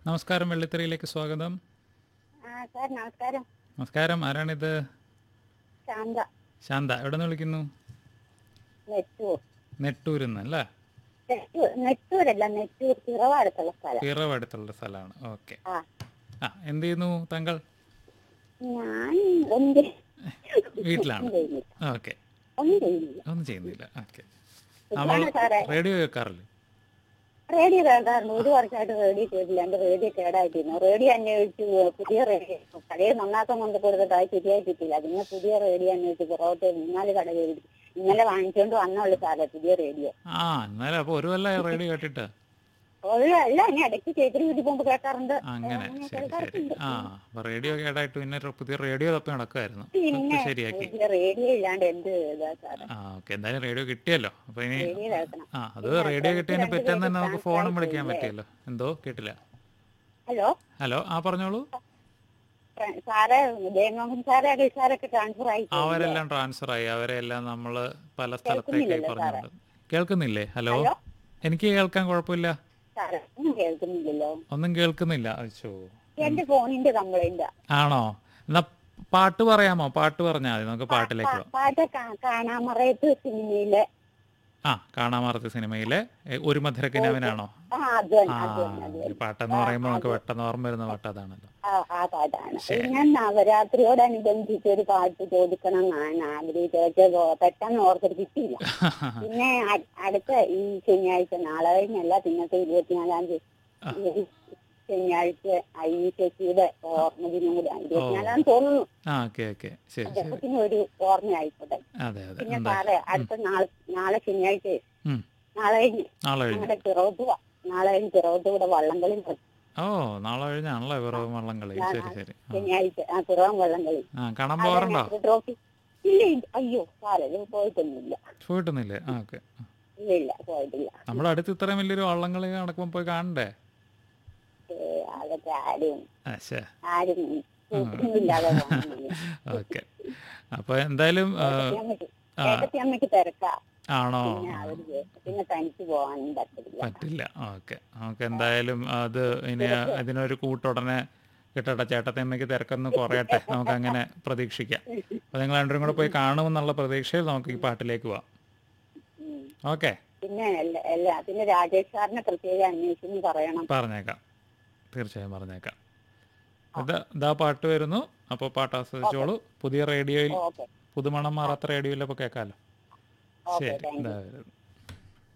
നമസ്കാരം വെള്ളിത്തെറിയിലേക്ക് സ്വാഗതം ആ സാർ നമസ്കാരം നമസ്കാരം ആരാണിത് ശാന്ത ശാന്ത എവിടെ നിന്ന് വിളിക്കുന്നു നെട്ടൂർ നെട്ടൂരിൽ നിന്ന് അല്ലേ നെട്ടൂർ നെട്ടൂരല്ല നെട്ടൂർ പിറവാടത്തുള്ള സ്ഥലം പിറവ് അടുത്തുള്ള സ്ഥലമാണ് ഓക്കെ ആ ആ എന്ത് ചെയ്യുന്നു താങ്കൾ ഞാൻ ഒന്നും വീട്ടിലാണ് ഒന്നും ചെയ്യുന്നില്ല ഓക്കെ ഒന്നും ചെയ്യുന്നില്ല ഒന്നും ചെയ്യുന്നില്ല ഓക്കെ സുഖമാണ് നമ്മൾ സാറേ റേഡിയോ കേൾക്കാറില്ലേ റേഡിയോ കേൾക്കാറുണ്ട് ഒരു വർഷമായിട്ട് റേഡിയോ കേട്ടില്ല എന്റെ റേഡിയോ കേടായിട്ടിരുന്നു റേഡിയോ അന്വേഷിച്ചു പുതിയ റേഡിയോ പഴയ നന്നാക്കാൻ കൊണ്ട് കൊടുത്തിട്ട് അത് ശരിയായി കിട്ടിയില്ല പിന്നെ പുതിയ റേഡിയോ അന്വേഷിച്ചു പുറത്തോട്ട് മൂന്നാല് കട കയറി ഇന്നലെ വാങ്ങിച്ചുകൊണ്ട് വന്നുള്ളൂ സാറേ പുതിയ റേഡിയോ ആ എന്നാലും അപ്പൊ ഒരു കൊല്ലം റേഡിയോ കേട്ടിട്ട് ഒരു അല്ല ഞാൻ ഇടയ്ക്ക് ചേച്ചി വീട്ടിൽ പോകുമ്പോൾ കേൾക്കാറുണ്ട് അങ്ങനെ അങ്ങനെ ശരി ശരി കേൾക്കാറുണ്ട് ആ അപ്പൊ റേഡിയോ കേടായിട്ട് പിന്നെ ഒരു പുതിയ റേഡിയോ തപ്പി നടക്കുമായിരുന്നു പിന്നെ ഇപ്പൊ ശരിയാക്കി പുതിയ റേഡിയോ ഇല്ലാണ്ട് എന്ത് ഇതാ സാറേ ആ ഓക്കെ എന്തായാലും റേഡിയോ കിട്ടിയല്ലോ അപ്പൊ ഇനി റേഡിയോ കേൾക്കണം ആ അത് റേഡിയോ കിട്ടിയതിന് രണ്ട് പിറ്റേന്ന് തന്നെ പേർക്ക് നമുക്ക് ഫോണും ട്രാൻസ്ഫർ വിളിക്കാൻ ചെയ്യില്ലേ? പറ്റിയല്ലോ എന്തോ കേട്ടില്ല ഹലോ ഹലോ ആ പറഞ്ഞോളൂ ഫ്ര- സാറ് ജയമോഹൻ സാറ് അഖിൽ സാറൊക്കെ ട്രാൻസ്ഫർ ആയി പോയില്ലേ? അവരെല്ലാം ട്രാൻസ്ഫർ ആയി അവരെല്ലാം നമ്മൾ പല സ്ഥലത്തേക്ക് കേൾക്കുന്നില്ലല്ലോ പറഞ്ഞിട്ടുണ്ട് കേൾക്കുന്നില്ലേ ഹലോ ഹലോ? എനിക്ക് കേൾക്കാൻ കുഴപ്പമില്ല സാറ് ഒന്നും കേൾക്കുന്നില്ലല്ലോ ഒന്നും കേൾക്കുന്നില്ല അച്ഛോ എന്റെ ഫോണിന്റെ കംപ്ലൈന്റ് ആണോ എന്നാ പാട്ട് പറയാമോ പാട്ട് പറഞ്ഞാൽ മതി നമുക്ക് പാട്ടിലേക്ക് പോവാം പാട്ട് കാ- കാണാമറയത്ത് സിനിമയിലെ ആ കാണാമറത്ത് സിനിമയിലെ എ, ഒരു മധുരക്കിനവനാണോ ആ അത് തന്നെ ആ അത് തന്നെ അത് ഈ തന്നെ പാട്ടെന്ന് പറയുമ്പോൾ നമുക്ക് പെട്ടെന്ന് ഓർമ്മ വരുന്ന പാട്ട് അതാണല്ലോ ആ ആ പാട്ടാണ് ശരി. ഞാൻ നവരാത്രിയോടനുബന്ധിച്ച് ഒരു പാട്ട് ചോദിക്കണം എന്നാണ് ആഗ്രഹിച്ചത് പക്ഷേ പെട്ടെന്ന് ഓർത്തിട്ട് കിട്ടിയില്ല പിന്നെ അ- അടുത്ത ഈ ശനിയാഴ്ച നാളെ കഴിഞ്ഞല്ല പിന്നത്തെ ഇരുപത്തിനാലാം തീയതി ഈ ശനിയാഴ്ച ഐ ശശിയുടെ ഓർമ്മ ദിനം കൂടി ഇരുപത്തിനാലാം തോന്നുന്നു ആ ഓക്കെ ഓക്കെ ശരി ശരി അദ്ദേഹത്തിന് ഒരു ഓർമ്മയായിക്കോട്ടെ അതെ അതെ പിന്നെ എന്താ സാറേ അടുത്ത നാളെ നാളെ ശനിയാഴ്ച ഉം. നാളെ കഴിഞ്ഞ് നാളെ കഴിഞ്ഞു ഞങ്ങളുടെ പിറവത്ത് വ- നാളെ കഴിഞ്ഞ് പിറവത്ത് കൂടെ വള്ളംകളി നടക്കും. ഓ നാളെ കഴിഞ്ഞാണല്ലോ വിറവ് വള്ളംകളി ശരി ശരി ആ. ശനിയാഴ്ച ആ പിറവം വള്ളംകളി ആ കാണാൻ പോകാറുണ്ടോ അതെ, ട്രോഫി ഇല്ല ഇല്ല. അയ്യോ സാറേ ഇത് പോയിട്ടൊന്നുമില്ല പോയിട്ടൊന്നുമില്ലേ ആ ഓക്കെ ഇല്ല ഇല്ല പോയിട്ടില്ല നമ്മുടെ അടുത്ത് ഇത്രയും വലിയൊരു വള്ളംകളി നടക്കുമ്പോൾ പോയി കാണണ്ടേ ഏ, അതൊക്കെ ആരും ആ ശേ ആരും കൂട്ടൊന്നുമില്ലാതെ പോകുന്നില്ല. ഓക്കെ അപ്പൊ എന്തായാലും ആ, ഏട്ടത്തിയമ്മയ്ക്ക് ആ. ഏട്ടത്തിയമ്മയ്ക്ക് തിരക്കാ ആണോ പിന്നെ അവര് പിന്നെ തനിച്ച് പോകാനും പറ്റില്ല പറ്റില്ല ഓക്കെ നമുക്ക് എന്തായാലും അത് ഇനി ഇതിനൊരു കൂട്ടുടനെ കിട്ടട്ടെ ചേട്ടത്തമ്മയ്ക്ക് തിരക്കൊന്ന് കുറയട്ടെ നമുക്ക് അങ്ങനെ പ്രതീക്ഷിക്കാം അപ്പൊ നിങ്ങൾ രണ്ടും കൂടെ പോയി കാണുമെന്നുള്ള പ്രതീക്ഷയിൽ നമുക്ക് ഈ പാട്ടിലേക്ക് പോവാം ഉം. ഓക്കെ പിന്നെ എല്ലാ- എല്ലാ പിന്നെ രാജേഷ് സാറിനെ പ്രത്യേകം അന്വേഷിച്ചെന്ന് പറയണം പറഞ്ഞേക്കാം തീർച്ചയായും പറഞ്ഞേക്കാം ഇത് ഇതാ പാട്ട് വരുന്നു അപ്പോൾ പാട്ട് ആസ്വദിച്ചോളൂ പുതിയ റേഡിയോയിൽ ഓക്കെ പുതുമണം മാറാത്ത റേഡിയോയിൽ അപ്പോൾ കേൾക്കാമല്ലോ ഓക്കെ ശരി താങ്ക് യു ഇതാ വരുന്നു